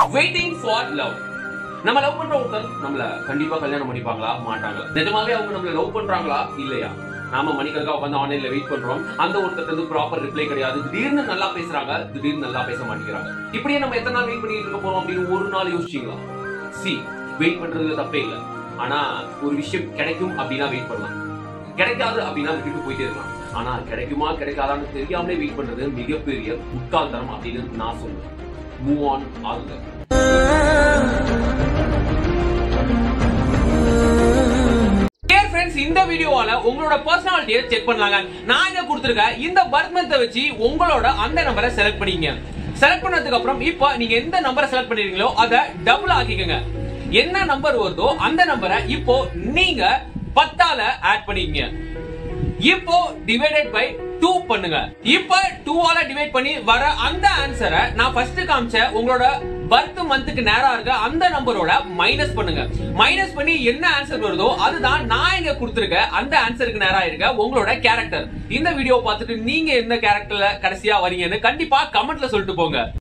waiting for love நம்ம love பண்ற ஒருத்தர் நம்மள கண்டிப்பா கல்யாணம் பண்ணிப்பாங்களா மாட்டாங்களா நிஜமாவே அவங்க நம்மள லவ் பண்றாங்களா இல்லையா நாம மணிக்கணக்கா உட்காந்து ஆன்லைன்ல வெயிட் பண்றோம் அந்த ஒருத்தர் வந்து ப்ராப்பர் ரிப்ளை கிடையாது திடீர்னு நல்லா பேசுறாங்க திடீர்னு நல்லா பேச மாட்டேங்கிறாங்க இப்படியே நம்ம எத்தனை நாள் வெயிட் பண்ணிட்டு இருக்க போறோம் அப்படின்னு ஒரு நாள் யோசிச்சீங்களா சி வெயிட் பண்றதுல தப்பே இல்லை ஆனா ஒரு விஷயம் கிடைக்கும் அப்படின்னா வெயிட் பண்ணலாம் கிடைக்காது அப்படின்னா விட்டுட்டு போயிட்டே இருக்கலாம் ஆனா கிடைக்குமா கிடைக்காதான்னு தெரியாமலே வெயிட் பண்றது மிகப்பெரிய முட்டாள்தனம் அப்படின்னு நான் சொல்லுவேன் மூவ் ஆன் ஆகுங்க Dear friends, இந்த வீடியோவால உங்களோட பர்சனாலிட்டியை செக் பண்ணலாங்க நான் இங்க கொடுத்திருக்க இந்த பர்த் மந்த்தை வச்சு உங்களோட அந்த நம்பரை செலக்ட் பண்ணிக்கங்க செலக்ட் பண்ணதுக்கு அப்புறம் இப்போ நீங்க எந்த நம்பரை செலக்ட் பண்ணிருக்கீங்களோ அதை டபுள் ஆக்கிக்கங்க என்ன நம்பர் வருதோ அந்த நம்பரை இப்போ நீங்க பத்தால ஆட் பண்ணிக்கங்க இப்போ டிவைடட் பை டூ பண்ணுங்க இப்போ டூ ஆல டிவைட் பண்ணி வர அந்த ஆன்சரை நான் ஃபர்ஸ்ட் காமிச்ச உங்களோட பர்த் மந்த்துக்கு நேரா இருக்க அந்த நம்பரோட மைனஸ் பண்ணுங்க மைனஸ் பண்ணி என்ன ஆன்சர் வருதோ அதுதான் நான் இங்க கொடுத்திருக்க அந்த ஆன்சருக்கு நேரா இருக்க உங்களோட கேரக்டர் இந்த வீடியோ பார்த்துட்டு நீங்க எந்த கேரக்டர்ல கடைசியா வரீங்கன்னு கண்டிப்பா கமெண்ட்ல சொல்லிட்டு போங்க